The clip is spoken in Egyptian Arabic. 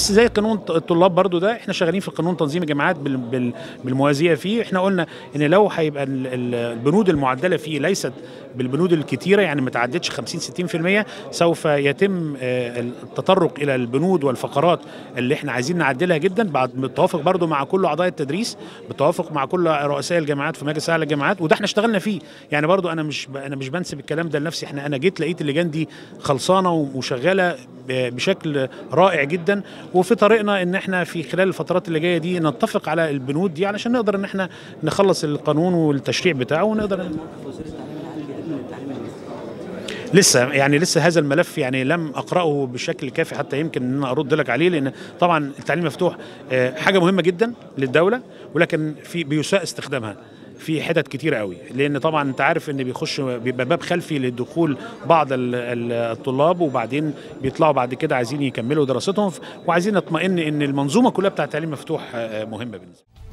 بس زي قانون الطلاب برضو ده احنا شغالين في قانون تنظيم الجامعات بال- بال- بالموازيه فيه احنا قلنا ان لو هيبقى ال- ال- البنود المعدله فيه ليست بالبنود الكتيره يعني ما تعدتش 50 60% سوف يتم آه، التطرق الى البنود والفقرات اللي احنا عايزين نعدلها جدا بعد بالتوافق برضو مع كل اعضاء التدريس بالتوافق مع كل رؤساء الجامعات في مجلس اعلى الجامعات وده احنا اشتغلنا فيه يعني برضو انا مش ب- انا مش بنسب الكلام ده لنفسي احنا انا جيت لقيت اللجان دي خلصانه وشغاله ب- بشكل رائع جدا وفي طريقنا ان احنا في خلال الفترات اللي جايه دي نتفق على البنود دي علشان نقدر ان احنا نخلص القانون والتشريع بتاعه ونقدر وزير التعليم العالي بيقدم من التعليم النفسي لسه يعني لسه هذا الملف يعني لم اقراه بالشكل الكافي حتى يمكن ان انا ارد لك عليه لان طبعا التعليم المفتوح آه، حاجه مهمه جدا للدوله ولكن في بيساء استخدامها في حتت كتيره قوي لان طبعا انت عارف ان بيخش بيبقى باب خلفي للدخول بعض ال- ال- الطلاب وبعدين بيطلعوا بعد كده عايزين يكملوا دراستهم وعايزين نطمئن ان المنظومه كلها بتاعه التعليم المفتوح آه، مهمه بالنسبه